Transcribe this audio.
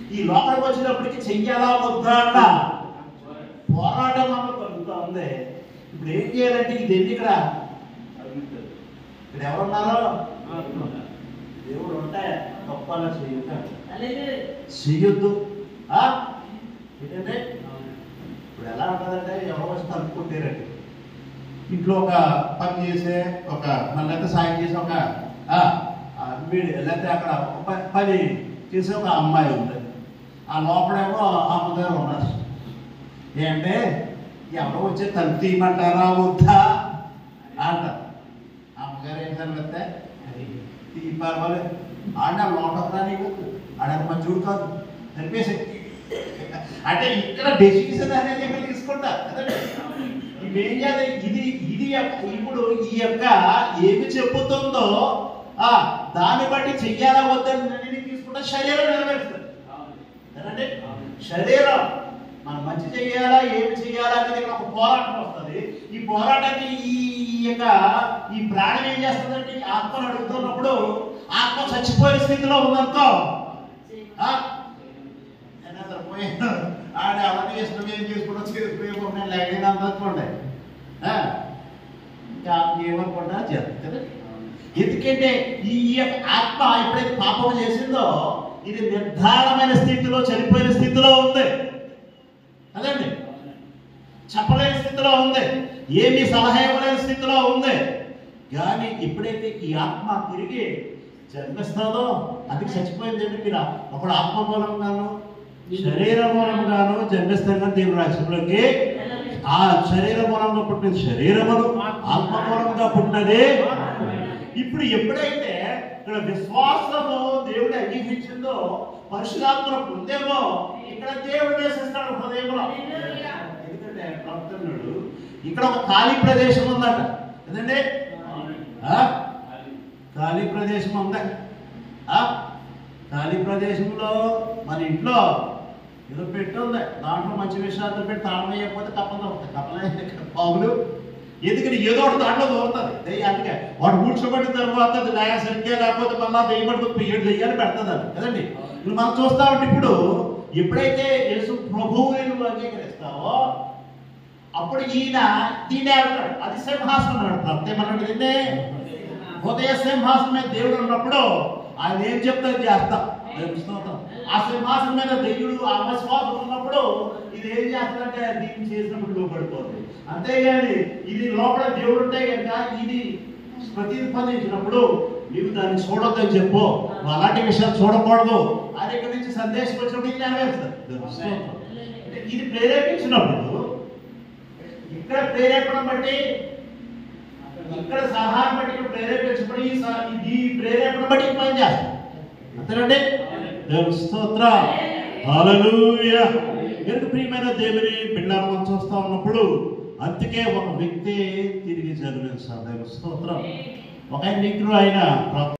ఈ లోపలికి వచ్చినప్పటికీ చెయ్యాలా వద్దా అన్న పోరాటం మనకు కలుగుతా ఉంది ఇప్పుడు ఏం చేయాలంటే ఇది ఎన్ని ఇక్కడ ఇక్కడ ఎవరున్నారో దేవుడు ఉంటే గొప్పలా చేయొద్దు చెయ్యొద్దు ఆ? ఏంటంటే ఇప్పుడు ఎలా ఉంటుందంటే ఎవరో వచ్చి కలుపుకుంటారండి ఇంట్లో ఒక పని చేసే ఒక మళ్ళీ సాయం చేసే ఒక ఆ, ఆ, వీడు లేకపోతే అక్కడ ఒక ప- పని చేసే ఒక అమ్మాయి ఉంది ఆ లోపడేమో అమ్మగారు ఉన్నారు ఏంటంటే ఎవరో వచ్చి తలుపు తీయమంటారా వద్దా అంటారు అమ్మగారు ఏం సంగతే ఈ పర్వాలేదు ఆడ లోపల రాని ఆడ మంచూడు కాదు తెలిపేసి అంటే ఇక్కడ డెసిషన్ అనేది ఏమి తీసుకుంటా కదండి ఇవేం చేయాలి ఇది ఇది యొక్క- ఇప్పుడు ఈ యొక్క ఏమి చెప్పుతుందో ఆ దాన్ని బట్టి చెయ్యాలా వద్దని నిర్ణయం తీసుకుంటే శరీరం నెరవేరుస్తుంది కదండి శరీరం మనం మంచి చెయ్యాలా ఏమి చెయ్యాలా అనేది ఇక్కడ ఒక పోరాటం వస్తుంది ఈ పోరాటానికి ఈ యొక్క ఈ ప్రాణం ఏం చేస్తుందంటే ఈ ఆత్మను అడుగుతున్నప్పుడు ఆత్మ చచ్చిపోయే స్థితిలో ఉందనుకో ఆ? నేను అసలు పోయాను ఆడ అవన్నీ చేసిన ఏం చేసుకుంటా చేసుకునే నేను లేకపోయినా అనుకోండి ఆ? ఇంకా ఏమనుకుంటా చేస్తాను కదా ఎందుకంటే ఈ యొక్క ఆత్మ ఎప్పుడైతే పాపం చేసిందో ఇది నిర్ధారణమైన స్థితిలో చనిపోయిన స్థితిలో ఉంది అదండి చెప్పలేని స్థితిలో ఉంది ఏమి సలహా ఇవ్వలేని స్థితిలో ఉంది కానీ ఎప్పుడైతే ఈ ఆత్మ తిరిగి జన్మిస్తుందో అది చచ్చిపోయింది ఏంటి మీరు ఒకడు ఆత్మ మూలంగాను శరీర మూలంగాను జన్మిస్తాను దేవుని రాజ్యంలోకి ఆ శరీర మూలంగా పుట్టిన శరీరమును ఆత్మ మూలంగా పుట్టినది ఇప్పుడు ఎప్పుడైతే ఇక్కడ విశ్వాసము దేవుడు అంగీకరించిందో పరిశుధాత్మ ఉందేమో ఇక్కడ దేవుడు వేసేస్తాడు హృదయంలో ఎందుకంటే ప్రవర్తనుడు ఇక్కడ ఒక ఖాళీ ప్రదేశం ఉందట కదండి ఆ? ఖాళీ ప్రదేశం ఉందా ఆ? ఖాళీ ప్రదేశంలో మన ఇంట్లో ఏదో పెట్టి ఉంది దాంట్లో మంచి విషయాలతో పెట్టి తాళం వేయకపోతే కప్పలు దొరుకుతాయి కప్పలే పావులు ఎందుకని ఏదో ఒకటి దాంట్లో దొరుకుతుంది దెయ్యం అందుకే వాడు కూర్చోబెట్టిన తర్వాత అది లయ సరిగ్గా లేకపోతే మళ్ళా దెయ్యబడి ఏడు దెయ్యాలు పెడుతుంది అది కదండి ఇప్పుడు మనం చూస్తా ఉంటే ఇప్పుడు ఎప్పుడైతే యేసు ప్రభువుని నువ్వు అంగీకరిస్తావో అప్పుడు ఈయన దీనే అంటాడు అది సింహాసనం అంటాడు ఏమన్నాడు దీన్నే హృదయ సింహాసనం మీద దేవుడు ఉన్నప్పుడు ఆయన ఏం చెప్తారు చేస్తాం దేవుని స్తోత్రం. ఆ సింహాసనం మీద దెయ్యుడు ఆ విశ్వాసం ఉన్నప్పుడు ఇది ఏం చేస్తాడంటే దీన్ని చేసినప్పుడు లోపడిపోతుంది అంతేగాని ఇది లోపల దేవుడు ఉంటే కనుక ఇది ప్రతిస్పందించినప్పుడు నీవు దాన్ని చూడొద్దని చెప్పు నువ్వు అలాంటి విషయాలు చూడకూడదు అది ఇక్కడి నుంచి సందేశం వచ్చినప్పుడు ఇది నెరవేరుస్తుంది దేవుని స్తోత్రం. అంటే ఇది ప్రేరేపించినప్పుడు ఇక్కడ ప్రేరేపణ బట్టి ఇక్కడ సహాయం బట్టి ఇక్కడ ప్రేరేపించబడి ఈ సహ- ఇది ప్రేరేపణ బట్టి ఈ పని చేస్తాం అంతేనండి దేవుని స్తోత్ర హల్లెలూయా కనుక ప్రియమైన దేవుని బిడ్డలను మనం చూస్తా ఉన్నప్పుడు అందుకే ఒక వ్యక్తి తిరిగి జన్మించాలి దేవుని స్తోత్రం ఒక వ్యక్తిలో ఆయన